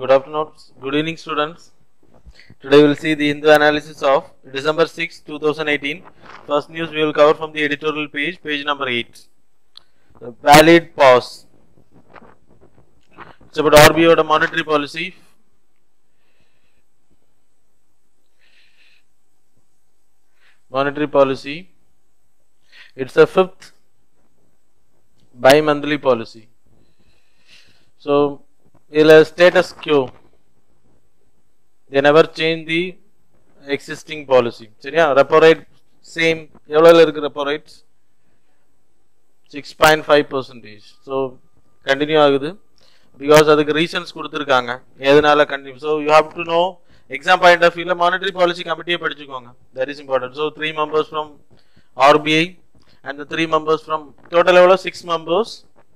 Good afternoon, good evening, students. Today we will see the Hindu analysis of December 6, 2018. First news we will cover from the editorial page, page number 8. The valid pause. It's about RBI or monetary policy. Monetary policy. It's the fifth bi-monthly policy. So, இதில் status quo they never change the existing policy சரியா repo rate same எவ்வளோல இருக்கு repo rate six point five percentage so continue ஆகுது because அதுக்கு reasons கொடுத்துருக்காங்க எதனால continue so you have to know exam point of வியூல monetary policy கமிட்டியை படிச்சுக்கோங்க that is important so three members from RBI and three members from total எவ்வளோ six members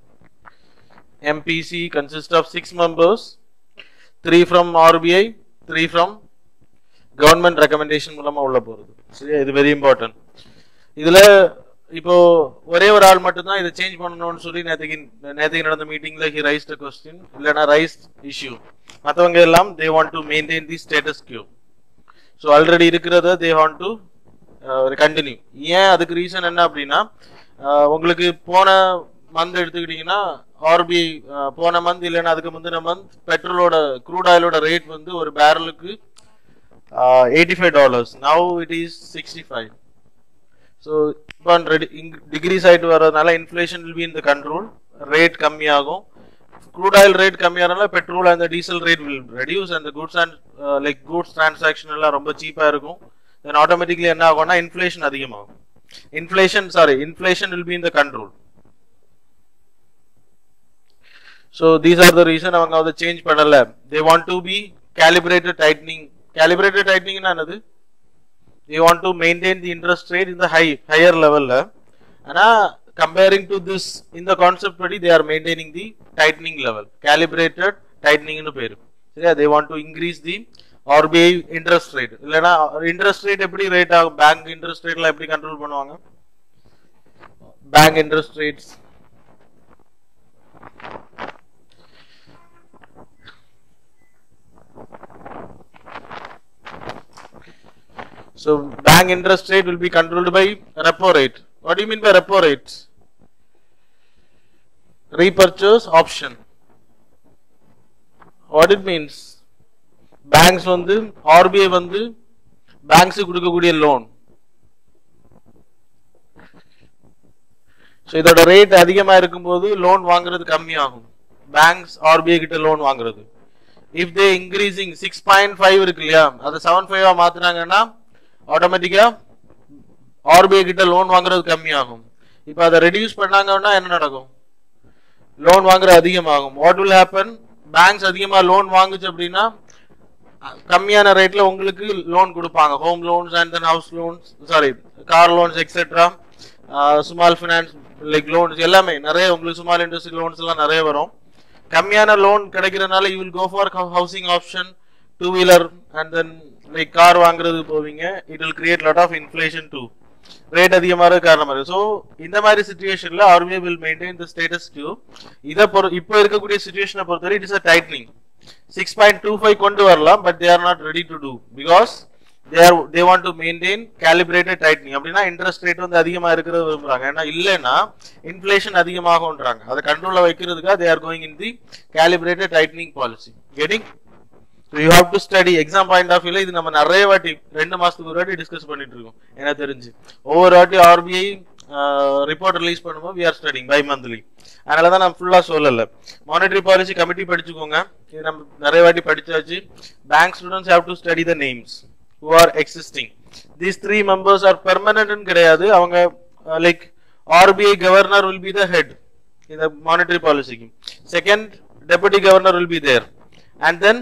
MPC consists of six members, three from RBI, three from government recommendation மூலமா உள்ள போறது சரியா இது very important இதுல இப்போ ஒரே ஒரு ஆள் மட்டும் தான் இதை சேஞ்ச் பண்ணணும்னு சொல்லி நேற்றுக்கு நேற்றுக்கு நடந்த மீட்டிங்ல ஹி ரைஸ் த கொஸ்டின் இல்லைன்னா ரைஸ் இஷ்யூ மற்றவங்க எல்லாம் they want to maintain the status quo so already இருக்கிறத தே வாண்ட் டு கண்டினியூ ஏன் அதுக்கு ரீசன் என்ன அப்படின்னா அஹ், உங்களுக்கு போன மந்த் எடுத்துக்கிட்டீங்கன்னா ஆர்பிஐ போன மந்த் இல்லைன்னா அதுக்கு முந்தின மந்த் பெட்ரோலோட க்ரூட் ஆயிலோட ரேட் வந்து ஒரு பேரலுக்கு eighty five dollars now it is sixty five so இப்போ டிகிரிஸ் ஆயிட்டு வர்றதுனால இன்ஃப்ளேஷன் வில் பி இந்த கண்ட்ரோல் ரேட் கம்மியாகும் க்ரூட் ஆயில் ரேட் கம்மியானால பெட்ரோல் அந்த டீசல் ரேட் வில் ரெடியூஸ் அந்த goods and like goods transaction எல்லாம் ரொம்ப சீப்பாக இருக்கும் தென் ஆட்டோமேட்டிக்லி என்ன ஆகும்னா இன்ஃப்ளேஷன் அதிகமாகும் inflation sorry inflation will be இந்த control so these are the reason அவங்க அதை சேஞ்ச் பண்ணல they want to be calibrated tightening calibrated டைட்னிங்னா என்னது they want to maintain the interest rate இந்த ஹை ஹையர் லெவல்ல ஆனா கம்பேரிங் டு திஸ் இந்த கான்செப்ட் படி they are maintaining the tightening level calibrated டைட்னிங்னு பேரு சரியா they want to increase the RBI interest rate இல்லைன்னா இன்ட்ரெஸ்ட் ரேட் எப்படி ரேட் ஆகும் பேங்க் இன்ட்ரெஸ்ட் ரேட்லாம் எப்படி கண்ட்ரோல் பண்ணுவாங்க bank interest rates So bank interest rate will be controlled by repo rate. What do you mean by repo rate? Repurchase option. What it means? Banks வந்து RBI வந்து banks கொடுக்கக்கூடிய loan so இதோட rate அதிகமா இருக்கும்போது loan வாங்குறது கம்மியாகும் banks RBI கிட்ட loan வாங்குறது if they increasing six point five இருக்கு இல்லையா அதை செவன் ஃபைவா மாத்துனாங்கன்னா ஆட்டோமேட்டிக்கா ஆர்பிஐ கிட்ட லோன் வாங்குறது கம்மியாகும் இப்போ அதை ரெடியூஸ் பண்ணாங்கன்னா என்ன நடக்கும் லோன் வாங்குறது அதிகமாகும் வாட் வில் ஹேப்பன் பேங்க்ஸ் அதிகமா லோன் வாங்குச்சு அப்படின்னா அஹ், கம்மியான ரேட்ல உங்களுக்கு லோன் கொடுப்பாங்க home loans and then house loans sorry car loans etcetera small finance like loans எல்லாமே நிறைய உங்களுக்கு ஸ்மால் இண்டஸ்ட்ரி லோன்ஸ் எல்லாம் நிறைய வரும் கம்மியான லோன் கிடைக்கிறதுனால you will go for housing option two wheeler and then like car வாங்குறது போவீங்க it will create lot of inflation to rate அதிகமாக காரணமா இருக்கு ஸோ இந்த மாதிரி சுச்சுவேஷன்ல RBI will maintain the status quo இதை பொறு இப்போ இருக்கக்கூடிய சுச்சுவேஷனை பொறுத்தவரை it is a tightening six point two five கொண்டு வரலாம் but they are not ready to do because they are they want to maintain calibrated tightening அப்படின்னா இன்ட்ரெஸ்ட் ரேட் வந்து அதிகமா இருக்கிறது விரும்புறாங்க ஏன்னா இல்லைன்னா இன்ஃப்ளேஷன் அதிகமாகும்ன்றாங்க அதை கண்ட்ரோல்ல வைக்கிறதுக்காக they are going in the calibrated tightening policy getting so you have to study exam point of வியூல இது நம்ம நிறைய வாட்டி ரெண்டு மாசத்துக்கு ஒரு வாட்டி டிஸ்கஸ் பண்ணிட்டு இருக்கோம் எனக்கு தெரிஞ்சு ஒவ்வொரு வாட்டி ஆர்பிஐ ரிப்போர்ட் ரிலீஸ் பண்ணும்போது we are studying bimonthly அதனால தான் நான் ஃபுல்லா சொல்லல மானிட்டரி பாலிசி கமிட்டி படிச்சுக்கோங்க இது நம்ம நிறைய வாட்டி படிச்சாச்சு bank students have to study the names who are existing these three members are பெர்மனன்ட்னு கிடையாது அவங்க like RBI governor will be the head இந்த மானிட்டரி பாலிசிக்கு second deputy governor will be there and then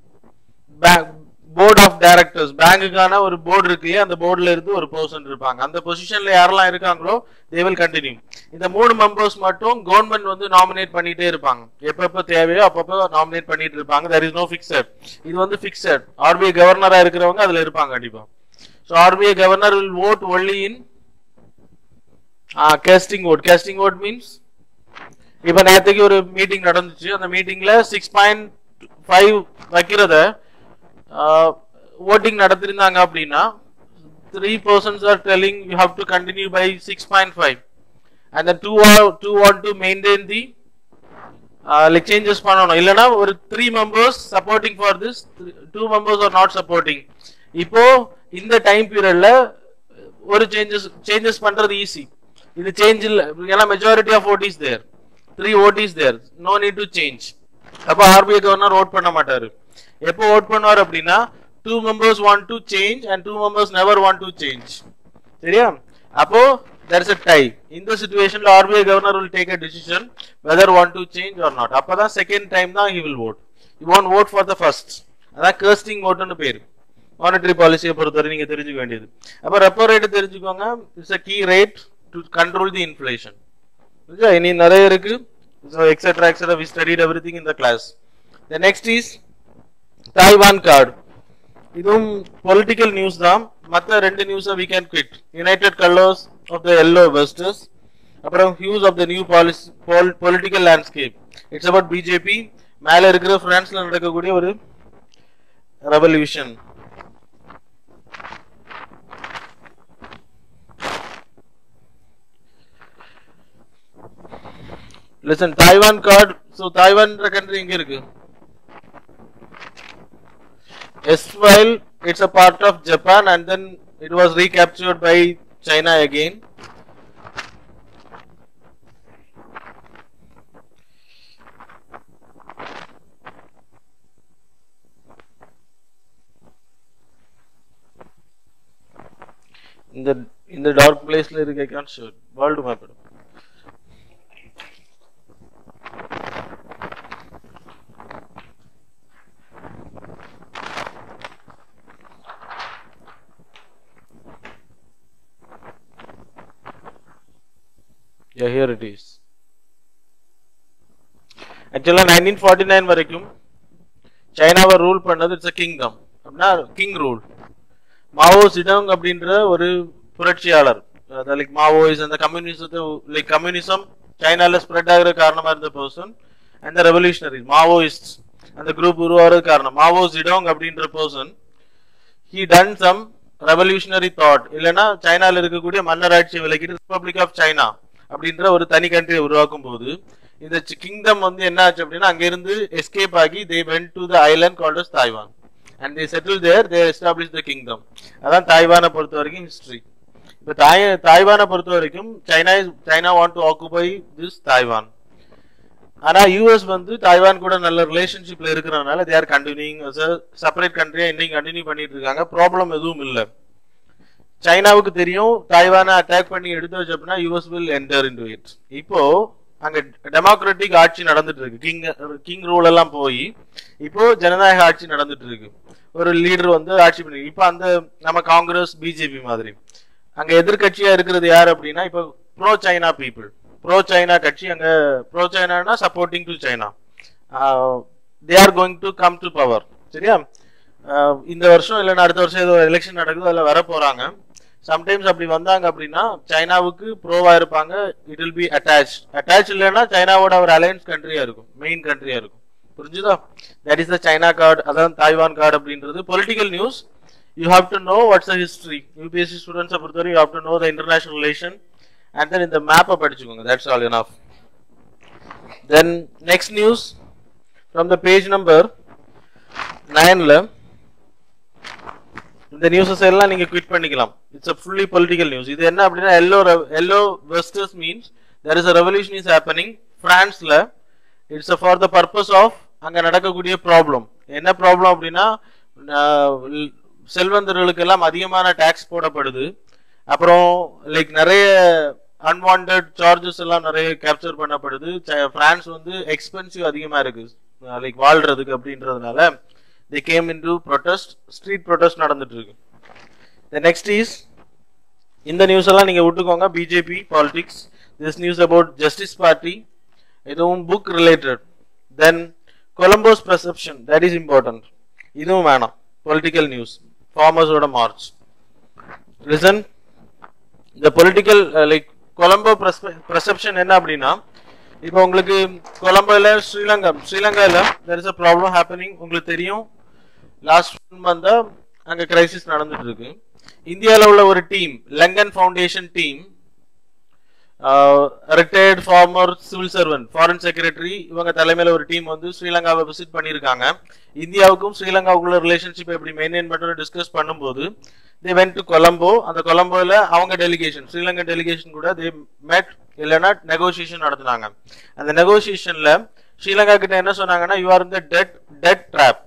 board of directors பேங்குக்கான ஒரு board இருக்கு இல்லையா அந்த போர்டுல இருந்து ஒரு பர்சன் இருப்பாங்க அந்த பொசிஷன்ல யாரெல்லாம் இருக்காங்களோ தே வில் கண்டினியூ இந்த மூணு மெம்பர்ஸ் மட்டும் கவர்மெண்ட் வந்து நாமினேட் பண்ணிட்டே இருப்பாங்க எப்பப்ப தேவையோ அப்பப்போ நாமினேட் பண்ணிட்டு இருப்பாங்க there இஸ் நோ ஃபிக்ஸட் இது வந்து ஃபிக்ஸட் ஆர்பிஐ கவர்னரா இருக்கிறவங்க அதுல இருப்பாங்க கண்டிப்பா so RBI governor will vote only in casting vote casting vote means இப்ப நேற்றுக்கு ஒரு மீட்டிங் நடந்துச்சு அந்த மீட்டிங்ல சிக்ஸ் பாயிண்ட் ஃபைவ் வைக்கிறத ஓட்டிங் நடத்திருந்தாங்க அப்படின்னா three persons are telling you have to continue by six point five and two two want to maintain the like changes பண்ணணும் இல்லைன்னா ஒரு three members supporting for this two members are not supporting இப்போ இந்த time பீரியட்ல ஒரு changes changes பண்றது easy இது change இல்ல ஏன்னா majority of vote is there three vote is there no need to change அப்போ ஆர்பிஐ கவர்னர் ஓட் பண்ண மாட்டாரு எப்போ ஓட் பண்ணுவார் அப்படின்னா two members want to change and two members never want to change சரியா அப்போ there is a tie இந்த சுச்சுவேஷன்ல RBI governor will take a decision whether want to change or not அப்பதான் செகண்ட் டைம் தான் he will vote he won't vote for the first அதான் கேர்ஸ்டிங் ஓட்டுன்னு பேரு monetary பாலிசியை பொறுத்தவரை நீங்க தெரிஞ்சுக்க வேண்டியது அப்ப ரெப்போ ரேட் தெரிஞ்சுக்கோங்க it's a key rate to control the inflation புரியுதா? இனி நிறைய இருக்கு so etc etc we studied everything in the class the next is Taiwan card இதுவும் பொலிட்டிக்கல் நியூஸ் தான் மற்ற ரெண்டு நியூஸை we can quit united colours of the yellow vests அப்புறம் hues of the new policy political landscape it's about BJP மேல இருக்கிற பிரான்ஸ்ல நடக்கக்கூடிய ஒரு revolution listen Taiwan card so தாய்வான்ற கண்ட்ரி எங்க இருக்கு Erstwhile, it's a part of Japan and then it was recaptured by China again. இந்த இந்த டார்க் பிளேஸ்ல இருக்கு I can show world map Yeah, here it is. ஆக்சுவலாக நைன்டீன் ஃபார்ட்டி நைன் வரைக்கும் சைனாவை ரூல் பண்ணது இட்ஸ் அ கிங்டம் அப்படின்னா king rule Mao Zedong அப்படின்ற ஒரு புரட்சியாளர் லைக் மாவோயிஸ் அந்த கம்யூனிசத்தை லைக் கம்யூனிசம் சைனால ஸ்ப்ரெட் ஆகிற காரணமா இருந்த பர்சன் அந்த ரெவல்யூஷனரி மாவோயிஸ்ட் அந்த குரூப் உருவாகிறது காரணம் மாவோ சிடோங் அப்படின்ற person he done some revolutionary thought இல்லைன்னா சைனால இருக்கக்கூடிய மன்னராட்சியை விலக்கிட்டு ரிப்பப்ளிக் ஆஃப் சைனா அப்படின்ற ஒரு தனி கண்ட்ரியை உருவாக்கும் போது இந்த கிங்டம் வந்து என்ன ஆச்சு அப்படின்னா அங்கிருந்து எஸ்கேப் ஆகி they went to the island called as Taiwan and they settle there they establish the kingdom அதான் தாய்வானை பொறுத்த வரைக்கும் ஹிஸ்டரி இப்போ தாய் தாய்வானை பொறுத்த வரைக்கும் China China want to occupy this Taiwan ஆனா யூஎஸ் வந்து தாய்வான் கூட நல்ல ரிலேஷன்ஷிப்ல இருக்கிறதுனால தே ஆர் கண்டினியூங் செப்பரேட் கண்ட்ரியா இன்னைக்கு கண்டினியூ பண்ணிட்டு இருக்காங்க ப்ராப்ளம் எதுவும் இல்லை சைனாவுக்கு தெரியும் தாய்வானை அட்டாக் பண்ணி எடுத்து வச்சு அப்படின்னா US will enter into it இப்போ அங்க டெமோக்ராட்டிக் ஆட்சி நடந்துட்டு இருக்கு கிங் கிங் ரூல் எல்லாம் போய் இப்போ ஜனநாயக ஆட்சி நடந்துட்டு இருக்கு ஒரு லீடர் வந்து ஆட்சி பண்ணி இப்போ அந்த நம்ம காங்கிரஸ் பிஜேபி மாதிரி அங்க எதிர்கட்சியா இருக்கிறது யார் அப்படின்னா இப்போ pro China people pro China கட்சி அங்க ப்ரோ சைனானா supporting to China they are going to come to power சரியா ஆஹ் இந்த வருஷம் இல்லைன்னா அடுத்த வருஷம் ஏதோ எலெக்ஷன் நடக்குது அதில் வர போறாங்க சம்டைம்ஸ் அப்படி வந்தாங்க அப்படின்னா சைனாவுக்கு ப்ரோவா இருப்பாங்க it will be attach attach இல்லைன்னா சைனாவோட ஒரு அலையன்ஸ் கண்ட்ரியா இருக்கும் மெயின் கண்ட்ரியா இருக்கும் புரிஞ்சுதா that is the China card அதான் தாய்வான் கார்டு அப்படின்றது political news you have to know what's a history UPSC ஸ்டூடெண்ட்ஸை பொறுத்தவரை you have to know the international relation and then இந்த மேப்பை படிச்சுக்கோங்க that's all enough then next news from the page number நைன்ல இந்த நியூஸஸ் எல்லாம் நீங்க குவிட் பண்ணிக்கலாம் it's a fully political news இது என்ன அப்படின்னா yellow yellow vests means there is a revolution is happening பிரான்ஸ்ல it's for the purpose of அங்க நடக்கக்கூடிய ப்ராப்ளம் என்ன ப்ராப்ளம் அப்படின்னா ஆஹ், செல்வந்தர்களுக்கு எல்லாம் அதிகமான டாக்ஸ் போடப்படுது அப்புறம் லைக் நிறைய அன்வான்ட் சார்ஜஸ் எல்லாம் நிறைய கேப்சர் பண்ணப்படுது ச- பிரான்ஸ் வந்து எக்ஸ்பென்சிவ் அதிகமா இருக்கு லைக் வாழ்றதுக்கு அப்படின்றதுனால they came in to protest street protest நடந்துட்டு இருக்கு த நெக்ஸ்ட் இஸ் இந்த நியூஸ் எல்லாம் நீங்க விட்டுக்கோங்க BJP politics this news about justice party இதுவும் book related then Colombo's perception that is important இதுவும் வேணாம் பொலிட்டிக்கல் நியூஸ் ஃபார்மர்ஸோட மார்ச் லிசன் இந்த பொலிட்டிக்கல் லைக் கொலம்போ பெர்செப்ஷன் என்ன அப்படின்னா இப்போ உங்களுக்கு கொலம்போல ஸ்ரீலங்கா ஸ்ரீலங்கால there is a problem happening உங்களுக்கு தெரியும் லாஸ்ட் மந்த் அங்க கிரைசிஸ் நடந்துட்டு இருக்கு இந்தியால உள்ள ஒரு team Lankan foundation team retired former civil servant foreign secretary இவங்க தலைமையில ஒரு டீம் வந்து ஸ்ரீலங்காவை விசிட் பண்ணியிருக்காங்க இந்தியாவுக்கும் ஸ்ரீலங்காவுக்குள்ள ரிலேஷன்ஷிப் எப்படி மெயின்டைன் பண்ணுறது டிஸ்கஸ் பண்ணும்போது தே வென்ட் டு கொலம்போ அந்த கொலம்போல அவங்க டெலிகேஷன் ஸ்ரீலங்கா டெலிகேஷன் கூட தே மெட் இல்லைன்னா நெகோசியேஷன் நடத்துனாங்க அந்த நெகோசியேஷன்ல ஸ்ரீலங்கா கிட்ட என்ன சொன்னாங்கன்னா யூ ஆர் இந்த debt debt trap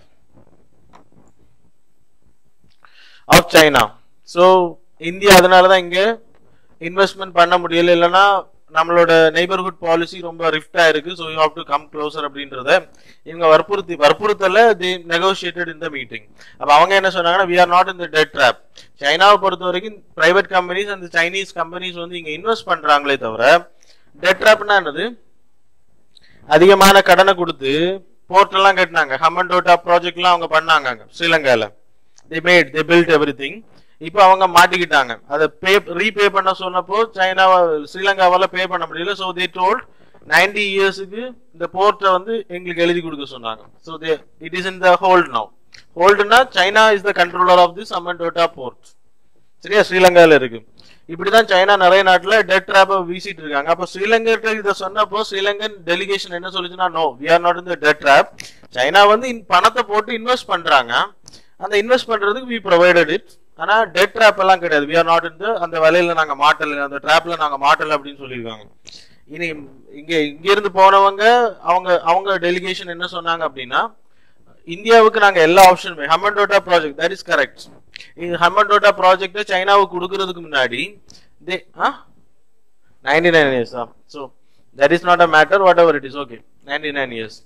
of China so India அதனால தான் இங்கே இன்வெஸ்ட்மெண்ட் பண்ண முடியல இல்லைன்னா நம்மளோட நெய்பர்ஹுட் பாலிசி ரொம்ப ரிஃப்டா இருக்கு so you have to come closer அப்படின்றத இவங்க வற்புறுத்தி வற்புறுத்தல தி நெகோசியேட்டட் இந்த மீட்டிங் அப்போ அவங்க என்ன சொன்னாங்கன்னா we are not in the debt trap சைனாவை பொறுத்த வரைக்கும் பிரைவேட் கம்பெனிஸ் அந்த சைனீஸ் கம்பெனிஸ் வந்து இங்க இன்வெஸ்ட் பண்றாங்களே தவிர டெட் ட்ராப்னா என்னது அதிகமான கடனை கொடுத்து போர்ட் எல்லாம் கட்டினாங்க ஹம்மன் டோட்டா ப்ராஜெக்ட்லாம் அவங்க பண்ணாங்க அங்க ஸ்ரீலங்கால they made they build everything இப்போ அவங்க மாட்டிக்கிட்டாங்க அதை பே ரீபே பண்ண சொன்னப்போ சைனாவை ஸ்ரீலங்காவால பே பண்ண முடியல ஸோ தே டோல்ட் நைன்டி இயர்ஸுக்கு இந்த போர்ட்டை வந்து எங்களுக்கு எழுதி கொடுக்க சொன்னாங்க so they it is in the hold now ஹோல்டுனா China is the controller of the Hambantota port சரியா ஸ்ரீலங்கால இருக்கு இப்படிதான் சைனா நிறைய நாட்டுல டெட் ட்ராப்பை வீசிட்டு இருக்காங்க அப்ப ஸ்ரீலங்கா இதை சொன்னப்போ ஸ்ரீலங்கன் டெலிகேஷன் என்ன சொல்லுச்சுன்னா நோ வி ஆர் நாட் இந்த டெட் ட்ராப் சைனா வந்து இந்த பணத்தை போட்டு இன்வெஸ்ட் பண்றாங்க அந்த இன்வெஸ்ட் பண்றதுக்கு வி ப்ரொவைடட் இட் ஆனா டெட் ட்ராப் எல்லாம் கிடையாது வி ஆர் நாட் இந்த அந்த வலையில நாங்க மாட்டல அந்த ட்ராப்ல நாங்க மாட்டல அப்படின்னு சொல்லியிருக்காங்க இனி இங்க இங்க இருந்து போனவங்க அவங்க அவங்க டெலிகேஷன் என்ன சொன்னாங்க அப்படின்னா இந்தியாவுக்கு நாங்க எல்லா ஆப்ஷனுமே Hambantota project that is correct இது ஹம்மன் டோட்டா ப்ராஜெக்ட் சைனாவுக்கு கொடுக்கறதுக்கு முன்னாடி they ah ninety nine years so that is not a matter whatever it is okay ninety nine years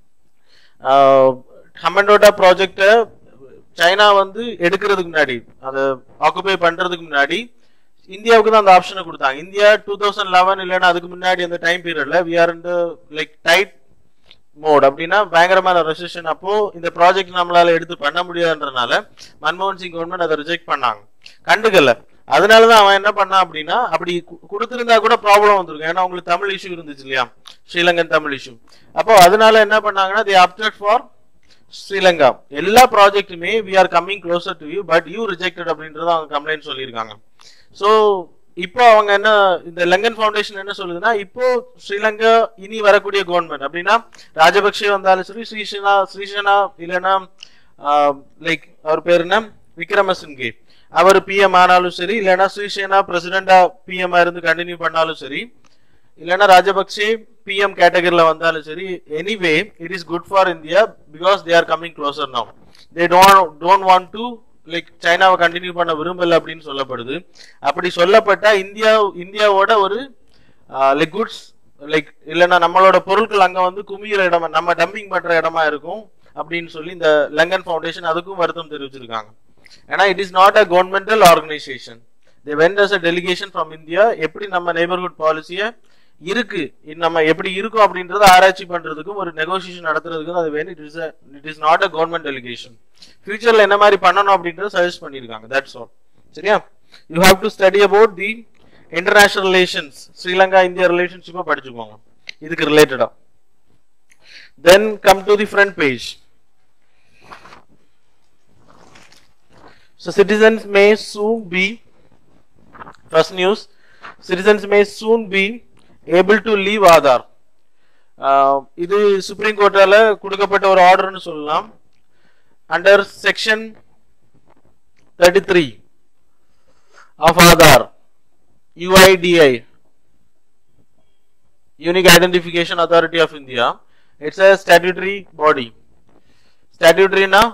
Hambantota ப்ராஜெக்டை சைனா வந்து எடுக்கிறதுக்கு முன்னாடி அதை ஆக்குபை பண்றதுக்கு முன்னாடி இந்தியாவுக்கு தான் அந்த ஆப்ஷனை கொடுத்தாங்க இந்தியா டூ தௌசண்ட் லெவன் இல்லைன்னா அதுக்கு முன்னாடி அந்த டைம் பீரியட்ல வி ஆர் இந்த லைக் டைட் மோட் அப்படின்னா பயங்கரமான ரெசிஷன் அப்போ இந்த ப்ராஜெக்ட் நம்மளால எடுத்து பண்ண முடியாதுன்றனால மன்மோகன் சிங் கவர்மெண்ட் அதை ரிஜெக்ட் பண்ணாங்க கண்டுக்கல அதனாலதான் அவன் என்ன பண்ணான் அப்படின்னா அப்படி கு- கொடுத்திருந்தா கூட ப்ராப்ளம் வந்திருக்கும் ஏன்னா உங்களுக்கு தமிழ் இஷ்யூ இருந்துச்சு இல்லையா ஸ்ரீலங்கன் தமிழ் இஷ்யூ அப்போ அதனால என்ன பண்ணாங்கன்னா தி அப்டேட் ஃபார் ஸ்ரீலங்கா எல்லா ப்ராஜெக்ட்டுமே we are coming closer to you but you rejected அப்படின்றத அவங்க கம்ப்ளைண்ட் சொல்லியிருக்காங்க ஸோ இப்போ அவங்க என்ன இந்த லங்கன் ஃபவுண்டேஷன் என்ன சொல்லுதுன்னா இப்போ ஸ்ரீலங்கா இனி வரக்கூடிய கவர்மெண்ட் அப்படின்னா ராஜபக்சே வந்தாலும் சரி ஸ்ரீசேனா ஸ்ரீசேனா இல்லைன்னா லைக் அவர் பேர் என்ன விக்ரமசிங்கே அவர் பிஎம் ஆனாலும் சரி இல்லைன்னா ஸ்ரீசேனா பிரசிடென்டா பிஎம் இருந்து கண்டினியூ பண்ணாலும் சரி இல்லைன்னா ராஜபக்சே பிஎம் கேட்டகரியில் வந்தாலும் சரி anyway it is good for India because they are coming closer now they don't don't want to like சைனாவை கண்டினியூ பண்ண விரும்பல அப்படின்னு சொல்லப்படுது அப்படி சொல்லப்பட்டா இந்தியா இந்தியாவோட ஒரு லைக் குட்ஸ் லைக் இல்லைன்னா நம்மளோட பொருட்கள் அங்க வந்து குமியிற இடமா நம்ம டம்பிங் பண்ற இடமா இருக்கும் அப்படின்னு சொல்லி இந்த லங்கன் ஃபவுண்டேஷன் அதுக்கும் வருத்தம் தெரிவிச்சிருக்காங்க ஏன்னா it is not a governmental organization they went as a delegation from India எப்படி நம்ம நெய்பர்ஹுட் பாலிசியை இருக்கு இது நம்ம எப்படி இருக்கும் அப்படின்றத ஆராய்ச்சி பண்றதுக்கும் ஒரு நெகோசியேஷன் நடத்துறதுக்கும் அது வேணும் it is it is not a government delegation ஃபியூச்சர்ல என்ன மாதிரி பண்ணணும் அப்படின்றத சஜஸ்ட் பண்ணியிருக்காங்க தட்ஸ் ஆல் சரியா you have to study about the international relations Sri Lanka India ரிலேஷன்ஷிப்பை படிச்சுக்கோங்க இதுக்கு ரிலேட்டடா then come to the front page So citizens may soon be first news citizens may soon be able to leave Aadhaar ஆஹ் இது supreme கோர்ட்டால கொடுக்கப்பட்ட ஒரு ஆர்டர்னு சொல்லலாம் under section thirty three of Aadhaar UIDAI unique identification authority of India it's a statutory body statutory na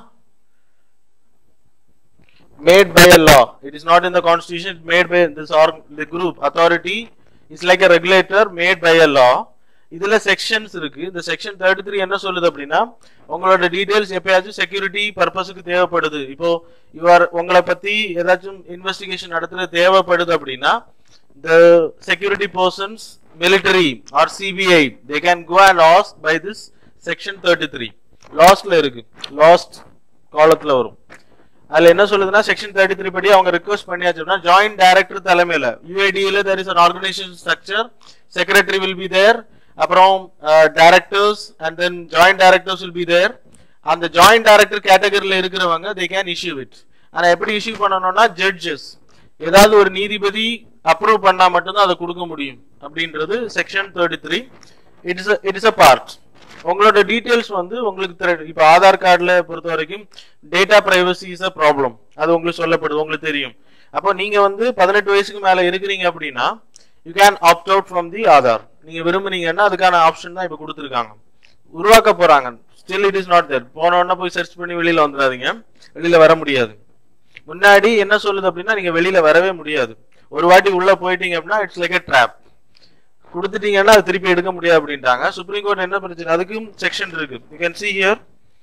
made by a law. It is not in the constitution. It's made by this or the group authority is like a regulator made by a law. இதுல sections இருக்கு இந்த section thirty three என்ன சொல்லுது அப்படின்னா உங்களோட details எப்பயாச்சும் security பர்பஸுக்கு தேவைப்படுது இப்போ யுவர் உங்களை பத்தி ஏதாச்சும் இன்வெஸ்டிகேஷன் நடத்துறது தேவைப்படுது அப்படின்னா the security persons military or CBI they can go and ask by this section 33 லாஸ்ட்ல இருக்கு லாஸ்ட் காலத்துல வரும் அதுல என்ன சொல்லுதுன்னா செக்ஷன் தேர்ட்டி த்ரீ படி அவங்க ரிக்வஸ்ட் பண்ணியாச்சுன்னா ஜாயிண்ட் டைரக்டர் தலைமையில யூஐடியில there is an organization structure secretary will be there அப்புறம் directors and then joint directors will be there அந்த ஜாயிண்ட் டைரக்டர் கேட்டகரியில இருக்கிறவங்க தே கேன் இஷ்யூ இட் ஆனா எப்படி இஷ்யூ பண்ணணும்னா ஜட்ஜஸ் ஏதாவது ஒரு நீதிபதி அப்ரூவ் பண்ணா மட்டும்தான் அதை கொடுக்க முடியும் அப்படின்றது section thirty three it is it is a part உங்களோட டீடைல்ஸ் வந்து உங்களுக்கு தெரி- இப்ப ஆதார் கார்டுல பொறுத்த வரைக்கும் data privacy is a problem அது உங்களுக்கு சொல்லப்படுது உங்களுக்கு தெரியும் அப்போ நீங்க வந்து பதினெட்டு வயசுக்கு மேல இருக்கிறீங்க அப்படின்னா you can opt out from the Aadhaar நீங்க விரும்புனீங்கன்னா அதுக்கான ஆப்ஷன் தான் இப்ப கொடுத்துருக்காங்க உருவாக்க போறாங்க still it is not there போன உடனே போய் சர்ச் பண்ணி வெளியில வந்துடாதீங்க வெளியில வர முடியாது முன்னாடி என்ன சொல்லுது அப்படின்னா நீங்க வெளியில வரவே முடியாது ஒரு வாட்டி உள்ள போயிட்டீங்க அப்படின்னா இட்ஸ் லைக் a ட்ராப் கொடுத்துட்டீங்கன்னா அது திருப்பி எடுக்க முடியாது அப்படின்ட்டாங்க சுப்ரீம் கோர்ட் என்ன பிரச்சனை அதுக்கும் செக்ஷன் இருக்கு you can see here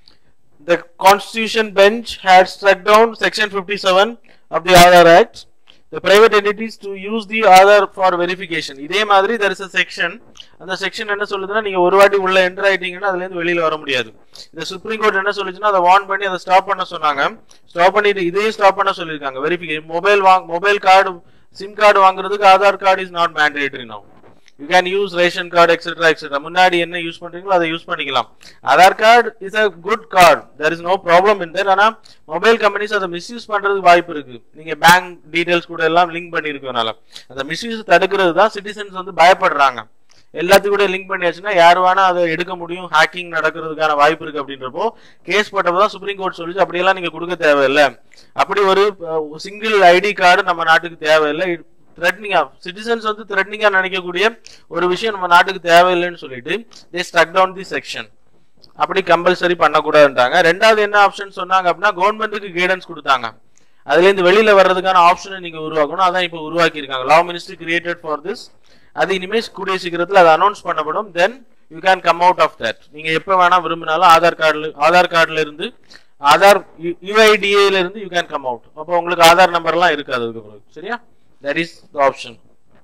the constitution bench had struck down section 57 of the Aadhaar Act the private entities to use the Aadhaar for verification இதே மாதிரி there is a section அந்த section என்ன சொல்லுதுன்னா நீங்க ஒரு வாட்டி உள்ள என்டர் ஆயிட்டீங்கன்னா அதுல இருந்து வெளியில வர முடியாது இந்த சுப்ரீம் கோர்ட் என்ன சொல்லுச்சுன்னா அதை வார்ன் பண்ணி அதை ஸ்டாப் பண்ண சொன்னாங்க ஸ்டாப் பண்ணிட்டு இதையும் ஸ்டாப் பண்ண சொல்லியிருக்காங்க வெரிஃபிகேஷன் மொபைல் வாங்க மொபைல் கார்டு சிம் கார்டு வாங்குறதுக்கு Aadhaar card is not mandatory now you can use ration card etcetera etcetera முன்னாடி என்ன யூஸ் பண்றீங்களோ அதை யூஸ் பண்ணிக்கலாம் Aadhaar card is a good card there is no problem in there ஆனா mobile companies அதை misuse பண்றதுக்கு வாய்ப்பு இருக்கு நீங்க பேங்க் டீடைல்ஸ் கூட எல்லாம் லிங்க் பண்ணிருக்கனால அந்த மிஸ்யூஸ் தடுக்கிறது தான் சிட்டிசன்ஸ் வந்து பயப்படுறாங்க எல்லாத்துக்கும் கூட லிங்க் பண்ணியாச்சுன்னா யார் வேணா அதை எடுக்க முடியும் ஹேக்கிங் நடக்கிறதுக்கான வாய்ப்பு இருக்கு அப்படின்றப்போ கேஸ் போட்டப்போ தான் சுப்ரீம் கோர்ட் சொல்லிச்சு அப்படியெல்லாம் நீங்க கொடுக்க தேவையில்லை அப்படி ஒரு சிங்கிள் ஐடி கார்டு நம்ம நாட்டுக்கு தேவையில்லை த்ரெட்னிங்கா சிட்டிசன்ஸ் வந்து த்ரெட்னிங்கா நினைக்கக்கூடிய ஒரு விஷயம் நம்ம நாட்டுக்கு தேவையில்லைன்னு சொல்லிட்டு they struck down the section அப்படி கம்பல்சரி பண்ணக்கூடாதுன்றாங்க ரெண்டாவது என்ன ஆப்ஷன் சொன்னாங்க அப்படின்னா கவர்மெண்ட்டுக்கு கைடன்ஸ் கொடுத்தாங்க அதுல இருந்து வெளியில வர்றதுக்கான ஆப்ஷனை நீங்க உருவாக்கணும் அதான் இப்போ உருவாக்கி இருக்காங்க law ministry created for this அது இனிமே கூடிய சீக்கிரத்தில் அது அனௌன்ஸ் பண்ணப்படும் then you can come out of that நீங்க எப்ப வேணா விரும்பினாலும் ஆதார் கார்டுல ஆதார் கார்டுல இருந்து ஆதார் யூஐடிஏல இருந்து யூ கேன் கம் அவுட் அப்போ உங்களுக்கு ஆதார் நம்பர்லாம் இருக்காது அதுக்கு பிறகு சரியா that is the option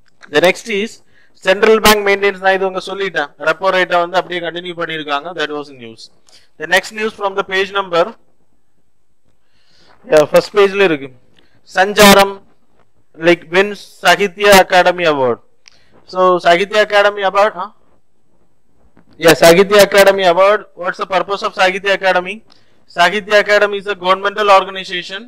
the next is central bank maintains நான் இது உங்க சொல்லிட்டேன் ரெப்போ ரேட்டை வந்து அப்படியே கண்டினியூ பண்ணியிருக்காங்க that was news the next news from the page number first பேஜ்ல இருக்கு Sancharam like wins Sahitya Akademi award so Sahitya Akademi award Yeah, Sahitya Academy Award. What's the purpose of Sahitya Academy? Sahitya Academy is a governmental organization.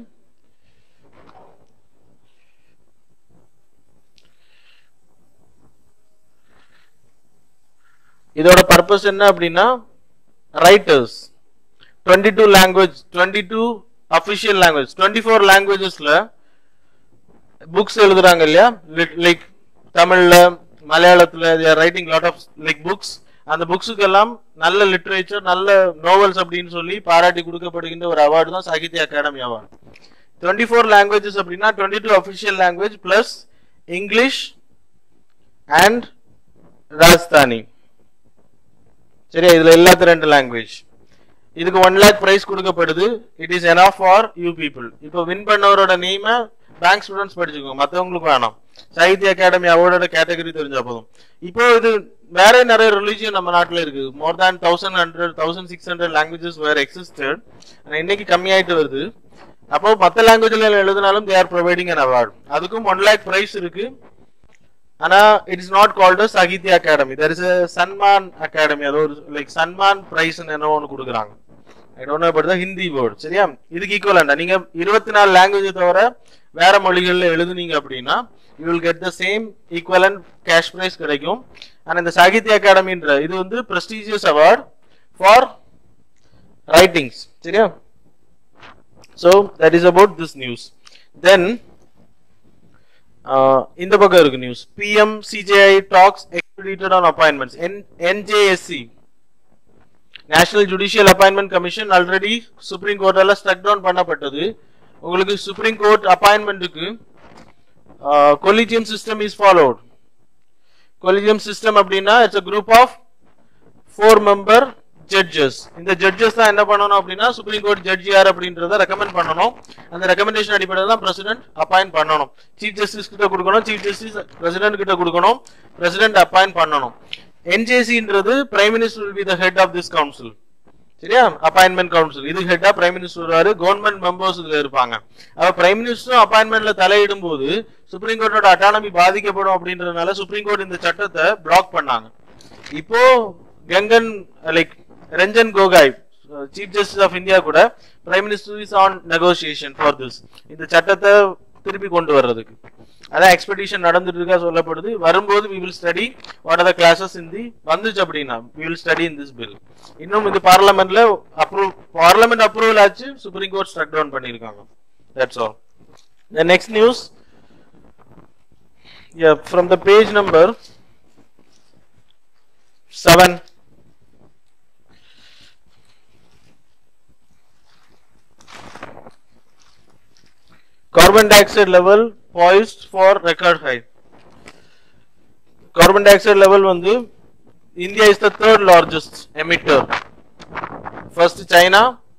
இதோட purpose என்ன அப்படின்னா writers twenty two language twenty two official language twenty four லாங்குவேஜஸ்ல books எழுதுறாங்க இல்லையா like தமிழ்ல மலையாளத்துல writing lot of like books அந்த புக்ஸுக்கு எல்லாம் நல்ல லிட்ரேச்சர் நல்ல நோவல்ஸ் அப்படின்னு சொல்லி பாராட்டி கொடுக்கப்படுகின்ற ஒரு அவார்டு தான் Sahitya Akademi award twenty four languages அப்படின்னா twenty two official language plus English and Rajasthani சரியா இதுல எல்லாத்து ரெண்டு லாங்குவேஜ் இதுக்கு ஒன் லேக் பிரைஸ் கொடுக்கப்படுது it is enough for you people இப்போ வின் பண்ணவரோட நேமை பேங்க் ஸ்டூடெண்ட்ஸ் படிச்சுக்கோங்க மற்றவங்களுக்கு வேணாம் சாகித்ய அகாடமி அவார்டோட கேட்டகரி தெரிஞ்சா போதும் இப்போ இது வேற நிறைய ரிலீஜியன் நம்ம நாட்டில் இருக்கு more than thousand hundred thousand six hundred languages were existed இன்னைக்கு கம்மியாயிட்டு வருது அப்போ மற்ற லாங்குவேஜ்ல எழுதினாலும் they are providing an award அதுக்கும் ஒன் லேக் பிரைஸ் இருக்கு ஆனா it is not called Sahitya Akademi there is Sanman Akademi அது ஒரு லைக் சன்மான் பிரைஸ் என்ன ஒன்று கொடுக்குறாங்க I don't know but Hindi word சரியா இதுக்கு ஈக்குவலண்டா நீங்க இருபத்தி நாலு லாங்குவேஜ் தவிர வேற மொழிகள்ல எழுதுனீங்க அப்படின்னா you will get the same equivalent cash prize கிடைக்கும் ஆனா இந்த சாகித்ய அகாடமின்ற இது வந்து பிரஸ்டீஜியஸ் அவார்ட் ஃபார் ரைட்டிங்ஸ் சரியா so that is about this news then இந்த பக்கம் இருக்கு news PM CJI talks expedited on appointments NJAC national judicial appointment commission already supreme கோர்ட்டால ஸ்ட்ரக் டவுன் பண்ணப்பட்டது உங்களுக்கு சுப்ரீம் கோர்ட் அப்பாயின்மெண்ட்டுக்கு collegium system is followed collegium system அப்படின்னா it's a group of four member judges இந்த judges தான் என்ன பண்ணணும் அப்படின்னா சுப்ரீம் கோர்ட் ஜட்ஜ் யார் அப்படின்றத ரெக்கமெண்ட் பண்ணணும் அந்த ரெக்கமெண்டேஷன் அடிப்படையில் தான் பிரசிடென்ட் அப்பாயிண்ட் பண்ணணும் சீஃப் ஜஸ்டிஸ் கிட்ட கொடுக்கணும் சீஃப் ஜஸ்டிஸ் பிரசிடென்ட் கிட்ட கொடுக்கணும் பிரசிடென்ட் அப்பாயிண்ட் பண்ணணும் என்ஜேசின்றது prime minister will be the head of this council சரியா அப்பாயின்மெண்ட் கவுன்சில் இது ஹெட்டா பிரைம் மினிஸ்டர் வருவாரு கவர்மெண்ட் மெம்பர்ஸ் இதுல இருப்பாங்க அப்ப பிரைம் மினிஸ்டரும் அப்பாயின்மெண்ட்ல தலையிடும் போது சுப்ரீம் கோர்ட்டோட அட்டானமி பாதிக்கப்படும் அப்படின்றதுனால சுப்ரீம் கோர்ட் இந்த சட்டத்தை பிளாக் பண்ணாங்க இப்போ கங்கன் like Ranjan Gogoi chief justice of India கூட prime minister is on negotiation for this இந்த சட்டத்தை திருப்பி கொண்டு வர்றதுக்கு அதான் எக்ஸ்பெடிஷன் நடந்துட்டு இருக்கா சொல்லப்படுது வரும்போது we will study what are the clauses in the வந்துச்சு அப்படின்னா we will study in this bill இன்னும் இது பார்லமெண்ட்ல அப்ரூவ் பார்லமெண்ட் அப்ரூவல் ஆச்சு சுப்ரீம் கோர்ட் ஸ்ட்ரக் டவுன் பண்ணிருக்காங்க that's all the next news yeah from the page number 7 carbon dioxide level poised for record high carbon dioxide level வந்து India is the third largest emitter first China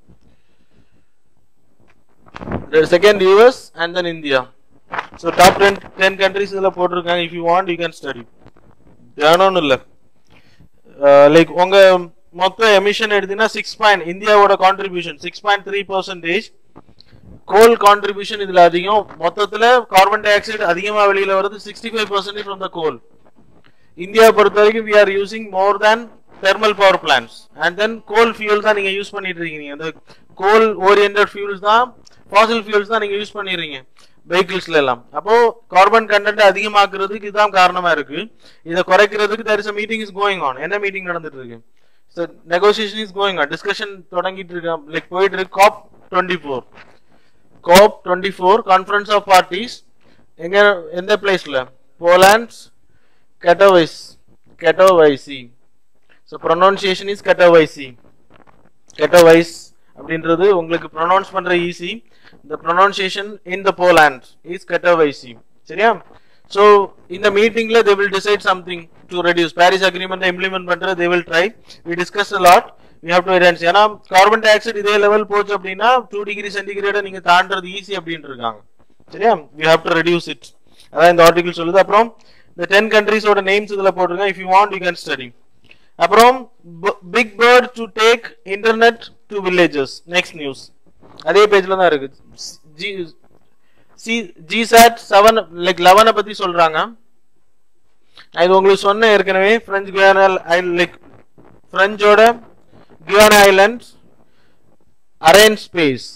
the second US and then India so top 10 10 countries இதுல போட்டிருக்காங்க if you want you can study வேணும்னு இல்ல like உங்க மொத்த emission எடுத்தீங்கன்னா six point இந்தியாவோட contribution six point three percentage coal contribution இதுல அதிகம் மொத்தத்துல கார்பன் டை ஆக்சைடு அதிகமா வெளியில வருது sixty five percentage from the coal இந்தியாவை பொறுத்த வரைக்கும் we are using more than thermal power plants and then coal fuel தான் நீங்க யூஸ் பண்ணிட்டு இருக்கீங்க அந்த கோல் ஓரியன்ட் ஃபியூல்ஸ் தான் ஃபாசில் ஃபியூல்ஸ் தான் நீங்க யூஸ் பண்ணிடுறீங்க வெஹிக்கிள்ஸ்ல எல்லாம் அப்போ கார்பன் கண்டென்ட் அதிகமாக்குறதுக்கு இதுதான் காரணமா இருக்கு இதை குறைக்கிறதுக்கு there is a meeting is going on என்ன மீட்டிங் நடந்துட்டு இருக்கு so negotiation is going on discussion தொடங்கிட்டு இருக்கு லைக் போயிட்டு இருக்கு COP twenty four COP twenty four conference of parties எங்க எந்த பிளேஸ்ல Poland's Katowice Katowice so pronunciation is Katowice Katowice அப்படின்றது உங்களுக்கு ப்ரொனவுன்ஸ் பண்ற easy the pronunciation in the Poland is Katowice. சரியா so இந்த மீட்டிங்ல they will decide something to reduce paris agreement implement பண்ற they will try we discussed a lot we have to identify ஏன்னா carbon dioxide இதே level போச்சு அப்படின்னா two degree சென்டிகிரேட நீங்க தாண்டறது easy அப்படின்னு இருக்காங்க சரியா we have to reduce it அதான் இந்த ஆர்டிகல் சொல்லுது அப்புறம் இந்த டென் கண்ட்ரிஸோட நேம்ஸ் இதுல போட்டிருக்கேன் if you want you can study அப்புறம் big bird to take internet to villages next news அதே பேஜ்ல தான் இருக்கு G C GSAT seven like லெவனை பத்தி சொல்றாங்க நான் இது உங்களுக்கு சொன்னேன் ஏற்கனவே பிரெஞ்சு குயானா லைக் பிரெஞ்சோட Guiana island arrange space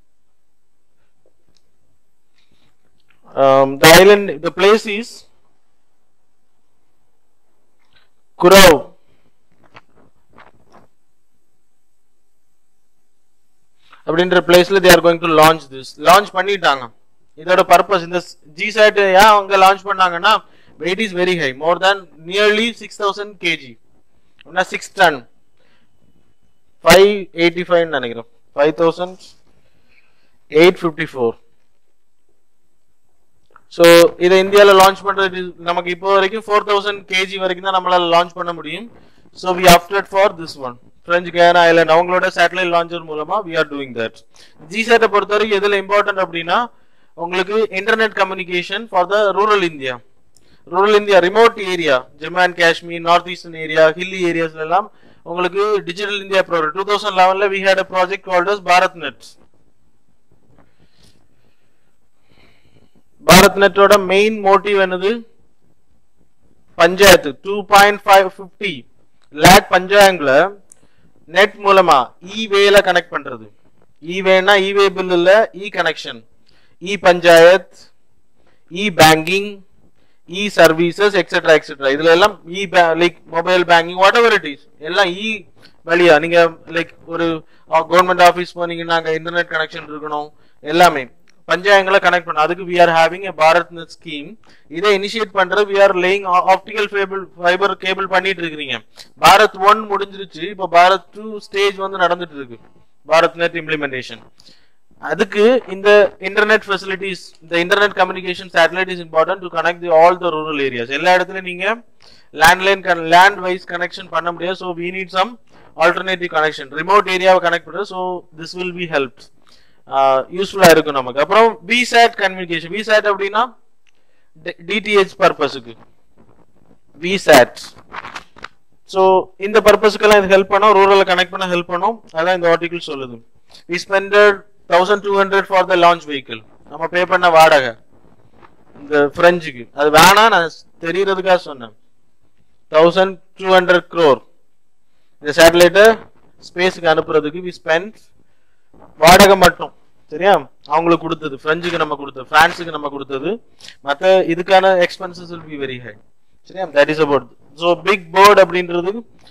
the island the place is Kurau அப்படின்ற பிளேஸ்ல they are going to launch this launch பண்ணிட்டாங்க இதோட பர்பஸ் இந்த ஜி சாட் ஏன் அவங்க லான்ச் பண்ணாங்கன்னா weight is very high more than nearly six thousand KG six ton five eighty five நினைக்கிறேன் five thousand eight fifty four so இதை இந்தியாவில் launch பண்றது நமக்கு இப்போ வரைக்கும் ஃபோர் தௌசண்ட் கேஜி வரைக்கும் தான் நம்மளால லான்ச் பண்ண முடியும் so we opted for this one French Guiana island அவங்களோட சேட்டலைட் லான்ச்சர் மூலமா வி ஆர் டூயிங் தட் ஜிசேட்டை பொறுத்த வரைக்கும் எதுல இம்பார்ட்டன்ட் அப்படின்னா உங்களுக்கு internet communication for the rural India rural India remote area Jammu and Kashmir north eastern area hilly ஏரியாஸ்ல எல்லாம் உங்களுக்கு digital India project two thousand லெவன்ல we had a project called as Bharat Net Bharat நெட்டோட மெயின் மோட்டிவ் என்னது panchayat two point five fifty lakh பஞ்சாயங்களை net மூலமா e வேல connect பண்றது இ வேனா இ வே பில் இல்ல e connection e panchayat e banking e services etcetera etcetera இதுல எல்லாம் e like mobile banking whatever it is எல்லாம் இ வழியா நீங்க லைக் ஒரு கவர்மெண்ட் ஆஃபீஸ் போனீங்கன்னா அங்க இன்டர்நெட் கனெக்ஷன் இருக்கணும் எல்லாமே பஞ்சாயங்களை கனெக்ட் பண்ண அதுக்கு we are having a Bharat Net scheme இதை இனிஷியேட் பண்றது we are laying optical fable fibre cable பண்ணிட்டு இருக்கிறீங்க பாரத் ஒன் முடிஞ்சிருச்சு இப்போ பாரத் டூ ஸ்டேஜ் வந்து நடந்துட்டு இருக்கு பாரத் நெட் இம்ப்ளிமெண்டேஷன் அதுக்கு இந்த இன்டர்நெட் ஃபெசிலிட்டிஸ் இந்த internet communication satellite is important to connect the all the rural areas எல்லா இடத்துலயும் நீங்க லேண்ட்லைன் லேண்ட் வைஸ் கனெக்ஷன் பண்ண முடியாது so we need some alternative connection remote ஏரியாவை கனெக்ட் பண்ணுறது so this will be help யூஸ்ஃபுல்லா இருக்கும் நமக்கு அப்புறம் விசாட் கம்யூனிகேஷன் விசாட் அப்படின்னா டிடிஹெச் பர்பஸுக்கு விசாட் ஸோ இந்த பர்பஸுக்கெல்லாம் இது ஹெல்ப் பண்ணும் ரூரலை கனெக்ட் பண்ண ஹெல்ப் பண்ணும் அதான் இந்த ஆர்டிகிள் சொல்லுது we spent thousand two hundred for the launch vehicle நம்ம பே பண்ண வாடகை இந்த பிரெஞ்சுக்கு அது வேணாம் நான் தெரியறதுக்காக சொன்னேன் தௌசண்ட் டூ ஹண்ட்ரட் க்ரோர் இந்த சேட்டலைட்டை ஸ்பேஸுக்கு அனுப்புறதுக்கு வி ஸ்பெண்ட் வாடகை மட்டும் சரியா அவங்களுக்கு கொடுத்தது பிரெஞ்சுக்கு நம்ம கொடுத்தது பிரான்ஸுக்கு நம்ம கொடுத்தது மற்ற இதுக்கான expenses will be very high சரியா that is about so big bird அப்படின்றது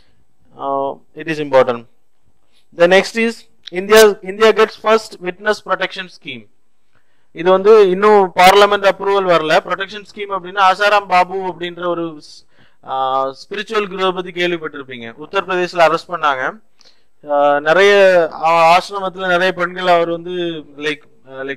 it is important the next is India India gets first witness protection scheme இது வந்து இன்னும் பார்லமெண்ட் அப்ரூவல் வரல ப்ரொடெக்ஷன் ஸ்கீம் அப்படின்னா ஆசாராம் பாபு அப்படின்ற ஒரு ஸ்பிரிச்சுவல் குருவை பத்தி கேள்விப்பட்டிருப்பீங்க உத்தரப்பிரதேசில் அரெஸ்ட் பண்ணாங்க ஆஹ் நிறைய ஆ- ஆசிரமத்துல நிறைய பெண்கள் அவர் வந்து like like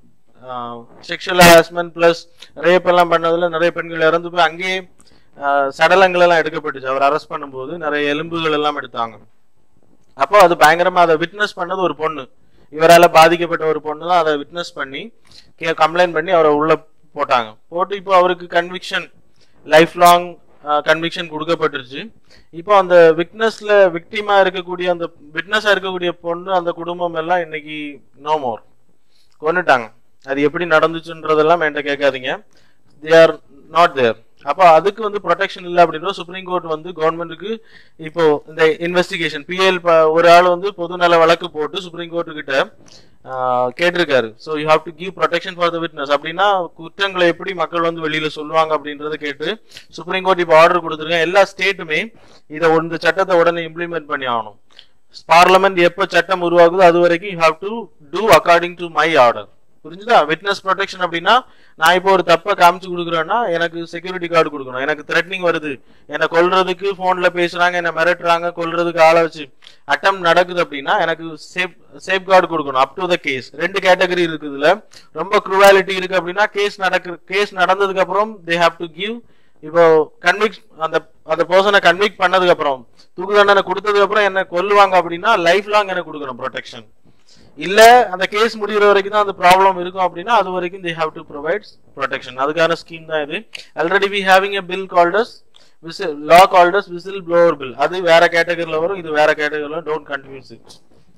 sexual harassment plus rape எல்லாம் பண்ணதுல நிறைய பெண்கள் இறந்து போய் அங்கேயே ஆஹ் சடலங்கள் எல்லாம் எடுக்கப்பட்டுச்சு அவர் அரெஸ்ட் பண்ணும்போது நிறைய எலும்புகள் எல்லாம் எடுத்தாங்க அப்போ அது பயங்கரமா அதை விட்னஸ் பண்ணது ஒரு பொண்ணு இவரால பாதிக்கப்பட்ட ஒரு பொண்ணு தான் அதை விட்னஸ் பண்ணி கம்ப்ளைண்ட் பண்ணி அவரை உள்ள போட்டாங்க போட்டு இப்போ அவருக்கு கன்விக்ஷன் லைஃப் லாங் கன்விக்ஷன் கொடுக்கப்பட்டுருச்சு இப்போ அந்த விட்னஸ்ல விக்டிமா இருக்கக்கூடிய அந்த விட்னஸா இருக்கக்கூடிய பொண்ணு அந்த குடும்பம் எல்லாம் இன்னைக்கு நோ மோர் கொன்னுட்டாங்க அது எப்படி நடந்துச்சுன்றதெல்லாம் என்கிட்ட கேட்காதீங்க தே ஆர் நாட் தேர் அப்போ அதுக்கு வந்து ப்ரொடெக்ஷன் இல்லை அப்படின்ற சுப்ரீம் கோர்ட் வந்து கவர்மெண்ட்டுக்கு இப்போ இந்த இன்வெஸ்டிகேஷன் பிஎல் ஒரு ஆள் வந்து பொதுநல வழக்கு போட்டு சுப்ரீம் கோர்ட்டு கிட்ட ஆஹ், கேட்டிருக்காரு so you have to give protection for the witness அப்படின்னா குற்றங்களை எப்படி மக்கள் வந்து வெளியில சொல்லுவாங்க அப்படின்றத கேட்டு சுப்ரீம் கோர்ட் இப்போ ஆர்டர் கொடுத்துருக்காங்க எல்லா ஸ்டேட்டுமே இதை இந்த சட்டத்தை உடனே இம்ப்ளிமெண்ட் பண்ணி ஆகணும் பார்லமெண்ட் எப்போ சட்டம் உருவாகுதோ அது வரைக்கும் you have to do according to my order புரிஞ்சுதா விட்னஸ் ப்ரொடெக்ஷன் அப்படின்னா நான் இப்போ ஒரு தப்பை காமிச்சு கொடுக்குறேன்னா எனக்கு செக்யூரிட்டி கார்டு கொடுக்கணும் எனக்கு த்ரெட்னிங் வருது என்னை கொல்றதுக்கு ஃபோன்ல பேசுறாங்க என்னை மிரட்டுறாங்க கொல்றதுக்கு ஆளை வச்சு அட்டம் நடக்குது அப்படின்னா எனக்கு சேஃப் சேஃப் கார்டு கொடுக்கணும் அப் டு த கேஸ் ரெண்டு கேட்டகரி இருக்குதுல ரொம்ப க்ரூவாலிட்டி இருக்கு அப்படின்னா கேஸ் நடக்கு கேஸ் நடந்ததுக்கு அப்புறம் தே ஹாவ் டு கிவ் இப்போ கன்விக் அந்த அந்த பர்சனை கன்விக் பண்ணதுக்கு அப்புறம் தூக்கு தண்டனை கொடுத்ததுக்கு அப்புறம் என்ன கொல்லுவாங்க அப்படின்னா லைஃப் லாங் எனக்கு கொடுக்கணும் ப்ரொடெக்ஷன் இல்ல அந்த கேஸ் முடிகிற வரைக்கும் தான் அந்த ப்ராப்ளம் இருக்கும் அப்படின்னா அது வரைக்கும் they have to provide protection அதுக்கான ஸ்கீம் தான் இது already we having a bill called as whistle law called as whistle blower bill அது வேற கேட்டகரியில வரும் இது வேற கேட்டகரியில don't confuse it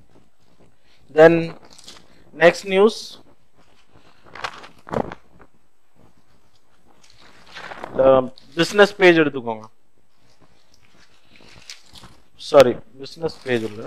then next news business page எடுத்துக்கோங்க சாரி பிசினஸ் பேஜ் இல்ல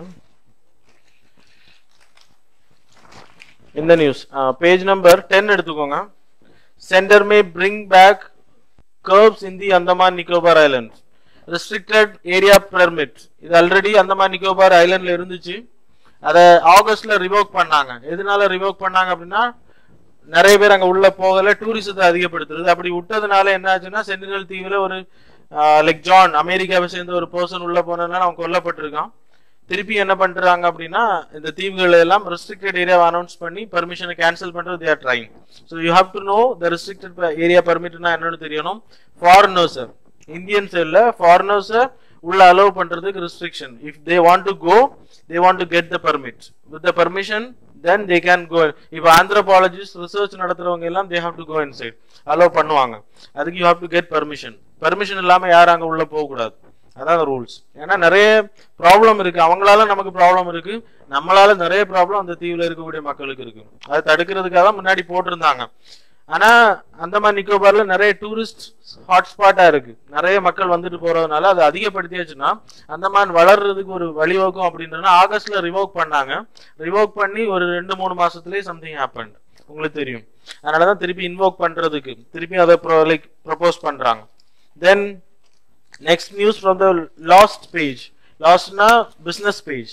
இந்த நியூஸ் பேஜ் நம்பர் டென் எடுத்துக்கோங்க centre may bring back curbs in the Andaman Nicobar islands restricted area permit இது ஆல்ரெடி அந்தமான் நிக்கோபார் ஐலண்ட்ல இருந்துச்சு அதை ஆகஸ்ட்ல ரிவோக் பண்ணாங்க எதனால ரிவோக் பண்ணாங்க அப்படின்னா நிறைய பேர் அங்க உள்ள போகல டூரிசத்தை அதிகப்படுத்துறது அப்படி விட்டதுனால என்ன ஆச்சுன்னா சென்டினல் தீவுல ஒரு லைக் ஜான் அமெரிக்காவை சேர்ந்த ஒரு பர்சன் உள்ள போனதுனால அவன் கொல்லப்பட்டிருக்கான் திருப்பி என்ன பண்றாங்க அப்படின்னா இந்த தீவுகள் எல்லாம் ரெஸ்ட்ரிக்டட் ஏரியா அனௌன்ஸ் பண்ணி பர்மிஷனை கேன்சல் பண்றது they're trying so you have to know the restricted area பர்மிட்னா என்னன்னு தெரியணும் ஃபாரினர்ஸ் இந்தியன்ஸ் இல்ல ஃபாரினர்ஸை உள்ள அலோவ் பண்றதுக்கு restriction if they want to go they want to get the permit with the permission then they can go இப்போ anthropologist research நடத்துறவங்க எல்லாம் they have to go inside allow பண்ணுவாங்க அதுக்கு you have to get permission permission இல்லாம யாரும் அங்க உள்ள போக கூடாது அதான் ரூல்ஸ் ஏன்னா நிறைய ப்ராப்ளம் இருக்கு அவங்களால நமக்கு ப்ராப்ளம் இருக்கு நம்மளால நிறைய ப்ராப்ளம் அந்த தீவுல இருக்கக்கூடிய மக்களுக்கு இருக்கு அதை தடுக்கிறதுக்காக தான் முன்னாடி போட்டிருந்தாங்க ஆனா அந்தமான் நிக்கோபார்ல நிறைய டூரிஸ்ட் ஹாட்ஸ்பாட்டா இருக்கு நிறைய மக்கள் வந்துட்டு போறதுனால அதை அதிகப்படுத்தியாச்சுன்னா அந்தமான் வளர்றதுக்கு ஒரு வழிவகுக்கும் அப்படின்றனா ஆகஸ்ட்ல ரிவோக் பண்ணாங்க ரிவோக் பண்ணி ஒரு ரெண்டு மூணு மாசத்துலயே சம்திங் ஹேப்பன் உங்களுக்கு தெரியும் அதனாலதான் திருப்பி இன்வோக் பண்றதுக்கு திருப்பி அதை லைக் ப்ரொபோஸ் பண்றாங்க then next news from the lost page lost na business page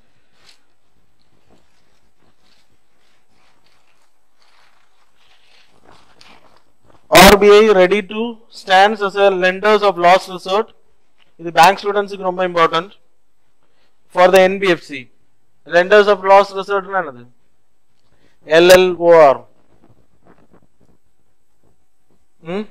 RBI ready to stands as a lenders of last resort இது பேங்க் ஸ்டூடெண்ட்ஸுக்கு ரொம்ப important for the NBFC lenders of last resort என்னது எல்எல்ஓஆர் ம்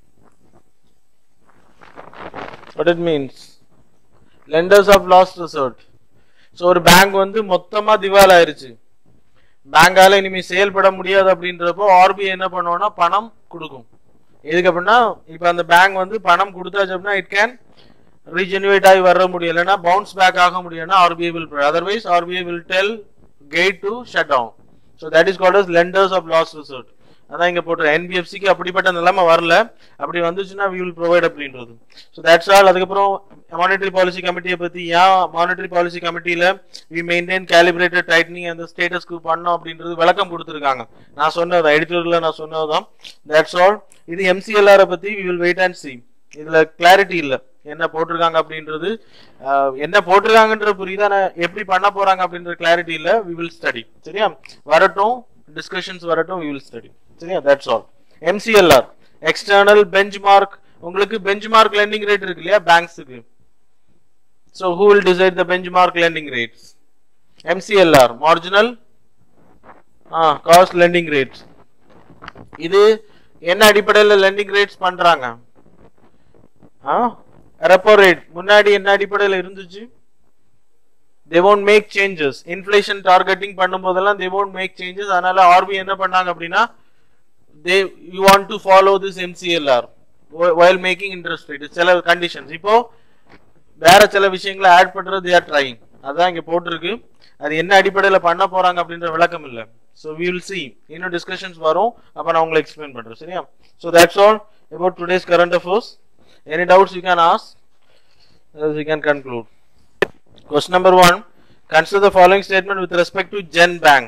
what it means lenders of last resort so ஒரு bank வந்து மொத்தமா திவால் ஆயிருச்சு பேங்கால இனிமே செயல்பட முடியாது அப்படின்றப்போ ஆர்பிஐ என்ன பண்ணுவோம்னா பணம் கொடுக்கும் எதுக்கு அப்படின்னா இப்போ அந்த பேங்க் வந்து பணம் கொடுத்தாச்சு அப்படின்னா இட் கேன் ரீஜெனுவேட் ஆகி வர முடியும் இல்லைன்னா பவுன்ஸ் பேக் ஆக முடியும்னா RBI will otherwise RBI will tell get to shut down so that is called as lenders of last resort அதான் இங்க போட்டு என்பிஎஃப்சிக்கு அப்படிப்பட்ட நிலைமை வரல அப்படி வந்துச்சுன்னா வி வில் ப்ரொவைட் அப்படின்றது ஸோ தட்ஸ் ஆல் அதுக்கப்புறம் மானிட்டரி பாலிசி கமிட்டியை பத்தி ஏன் மானிட்டரி பாலிசி கமிட்டியில வி மெயின்டைன் கேலிபிரேட்டட் டைட்னிங் அந்த ஸ்டேட்டஸ்க்கு பண்ணோம் அப்படின்றது விளக்கம் கொடுத்துருக்காங்க நான் சொன்னது எடிட்டோரியில் நான் சொன்னதுதான் தட்ஸ் ஆல் இது எம்சிஎல்ஆரை பத்தி we will wait and see இதுல கிளாரிட்டி இல்ல என்ன போட்டிருக்காங்க அப்படின்றது ஆஹ், என்ன போட்டிருக்காங்கன்ற புரியுதா நான் எப்படி பண்ண போறாங்க அப்படின்ற கிளாரிட்டி இல்ல வி வில் ஸ்டடி சரியா வரட்டும் டிஸ்கஷன்ஸ் வரட்டும் வி வில் ஸ்டடி சரியா that's all MCLR external benchmark உங்களுக்கு பெஞ்ச் மார்க் லெண்டிங் ரேட் இருக்கு இல்லையா பேங்க்ஸுக்கு so who will decide the benchmark lending rates MCLR marginal uh cost lending rates இது என்ன அடிப்படையில் லெண்டிங் ரேட்ஸ் பண்றாங்க ரெப்போ ரேட் முன்னாடி என்ன அடிப்படையில் இருந்துச்சு they won't make changes inflation targeting பண்ணும்போதெல்லாம் தே won't மேக் சேஞ்சஸ் அதனால ஆர்பி என்ன பண்ணாங்க அப்படின்னா they you want to follow this MCLR while making interest rate சில கண்டிஷன்ஸ் இப்போ வேற சில விஷயங்களை ஆட் பண்றது they are trying அதான் இங்க போட்டிருக்கு அது என்ன அடிப்படையில் பண்ண போறாங்க அப்படின்ற விளக்கம் இல்ல ஸோ வி வில் சி இன்னும் டிஸ்கஷன்ஸ் வரும் அப்ப நான் உங்களுக்கு எக்ஸ்பிளைன் பண்றேன் சரியா so that's all about today's current affairs any doubts you can ask you can conclude Question number one Consider the following statement with respect to Gen Bank.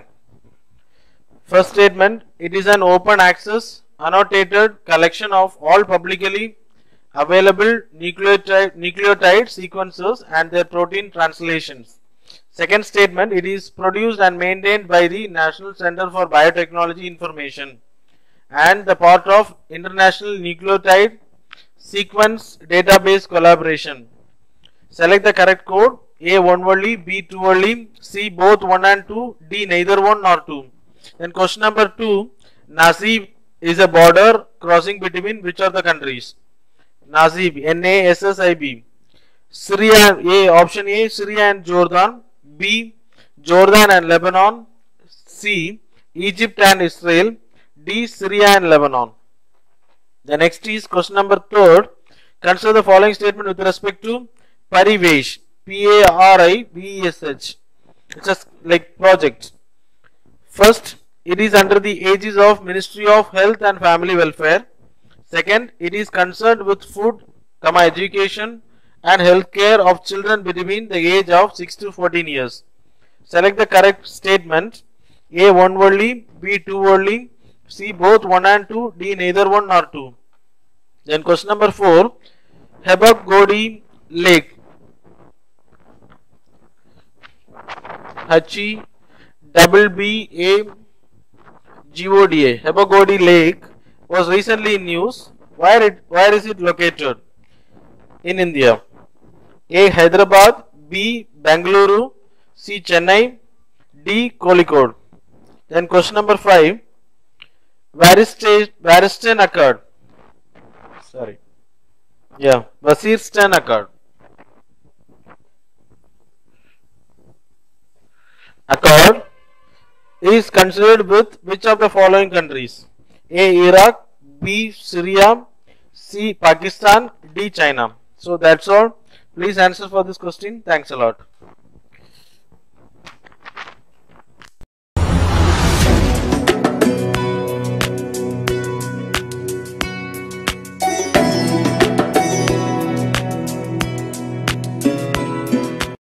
First statement It is an open access, annotated collection of all publicly available nucleotide, nucleotide sequences and their protein translations. Second statement It is produced and maintained by the National Center for Biotechnology Information and the part of International Nucleotide Sequence Database Collaboration. Select the correct code. A one only, B two only, C both one and two, D neither one nor two. Then question number two, Nasib is a border crossing between which of the countries? Nasib, N-A-S-S-I-B. Syria, A, option A, Syria and Jordan. B, Jordan and Lebanon. C, Egypt and Israel. D, Syria and Lebanon. The next is question number third. Consider the following statement with respect to Parivesh. P-A-R-I-V-E-S-H. It's a s- like project. First, it is under the aegis of Ministry of Health and Family Welfare. Second, it is concerned with food, comma, education and healthcare of children between the age of 6 to 14 years. Select the correct statement. A 1 only, B 2 only, C both 1 and 2, D neither 1 nor 2. Then question number 4. Hebog Godi Lake. H E double B A G O D A. Hebogodi Lake was recently in news. Where it where is it located? In India. A Hyderabad, B Bangalore, C Chennai, D Kozhikode. Then question number five. Where is sta- where is Sten occurred? Sorry. Yeah, Wasir Sten occurred. Accord is considered with which of the following countries? A. Iraq, B. Syria, C. Pakistan, D. China. So that's all. Please answer for this question. Thanks a lot.